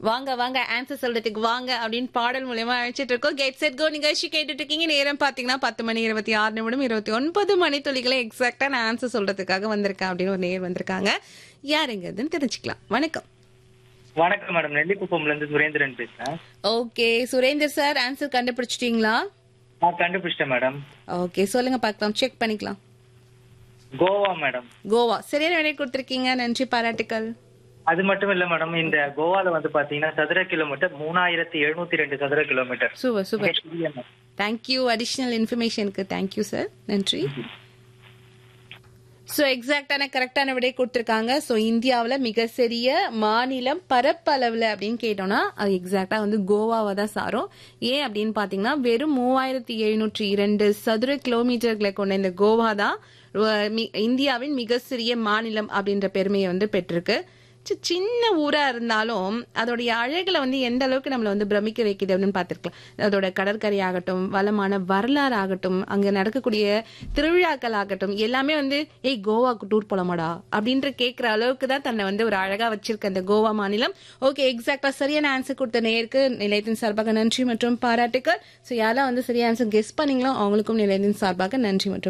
வாங்க வாங்க ஆன்சர் சொல்றதுக்கு வாங்க அப்படின்னு பாடல் மூலயமா அழைச்சிட்டு இருக்கோம் கெட் செட் கோ நிகழ்ச்சி கேட்டுட்டு இருக்கீங்க நேரம் பாத்தீங்கன்னா பத்து மணி இருபத்தி ஆறு நிமிடம் இருபத்தி ஒன்பது மணி துளிகளை எக்ஸாக்டா நான் ஆன்சர் சொல்றதுக்காக வந்திருக்கேன் அப்படின்னு ஒரு நேர் வந்திருக்காங்க யாருங்கிறதுன்னு தெரிஞ்சுக்கலாம் வணக்கம் வணக்கம் மேடம் நெல்லிக்குப்பம்ல இருந்து சுரேந்திரன் பேசுறேன் ஓகே சுரேந்தர் சார் ஆன்சர் கண்டுபிடிச்சிட்டீங்களா நான் கண்டுபிடிச்சிட்டேன் மேடம் ஓகே சொல்லுங்க பார்க்கலாம் செக் பண்ணிக்கலாம் கோவா மேடம் கோவா சரியான விடை கொடுத்துருக்கீங்க நன்றி பாராட்டுக்கள் அது மட்டும் இல்ல மேடம் இந்த கோவால வந்து பாத்தீங்கன்னா சதுர கிலோமீட்டர் மூணாயிரத்தி எழுநூத்தி ரெண்டு சதுர கிலோமீட்டர் சூப்பர் சூப்பர் மிக சிறிய ம- தேங்க்யூ அடிஷ்னல் இன்ஃபர்மேஷனுக்கு தேங்க்யூ சார் நன்றி ஸோ எக்ஸாக்டான கரெக்டான விடை கொடுத்துருக்காங்க ஸோ இந்தியாவில் மிக சிறிய மாநிலம் பரப்பளவில் அப்படின்னு கேட்டோம்னா அது எக்ஸாக்டாக வந்து கோவாவை தான் சாரும் ஏன் அப்படின்னு பார்த்தீங்கன்னா வெறும் மூவாயிரத்தி எழுநூற்றி இரண்டு சதுர கிலோமீட்டர்களை கொண்ட இந்த கோவா தான் அஹ், மி- இந்தியாவின் மிக சிறிய மாநிலம் அப்படின்ற பெருமையை வந்து பெற்றிருக்கு சி- சின்ன ஊரா இருந்தாலும் அதோடைய அழகுல வந்து எந்த அளவுக்கு நம்மளை வந்து பிரமிக்க வைக்குது அப்படின்னு பார்த்திருக்கலாம் அதோட கடற்கரை ஆகட்டும் வளமான வரலாறு ஆகட்டும் அங்க நடக்கக்கூடிய திருவிழாக்கள் ஆகட்டும் எல்லாமே வந்து ஏய் கோவாக்கு டூர் போலாமாடா அப்படின்ற கேட்கிற அளவுக்கு தான் தன்னை வந்து ஒரு அழகா வச்சிருக்க அந்த கோவா மாநிலம் ஓகே எக்ஸாக்டா சரியான ஆன்சர் கொடுத்த நேருக்கு நிலையத்தின் சார்பாக நன்றி மற்றும் பாராட்டுக்கள் ஸோ யாரெல்லாம் வந்து சரியான ஆன்சர் கெஸ் பண்ணீங்களோ அவங்களுக்கும் நிலையத்தின் சார்பாக நன்றி மற்றும்